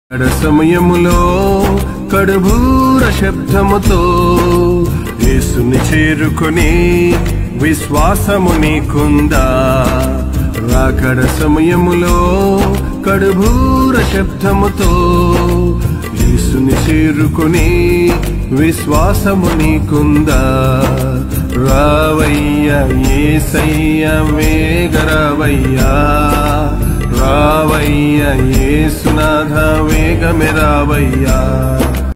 కడ సమయములో కడుభూర శబ్దముతో యేసుని చేరుకొని విశ్వాసము నీకుందా రాకడ సమయములో కడుభూర శబ్దముతో యేసుని చేరుకొని విశ్వాసము నీకుందా రావయ్యా ఏసయ్య వేగరావయ్యా రావయ్య యేసునాథ వేగమే రావయ్యా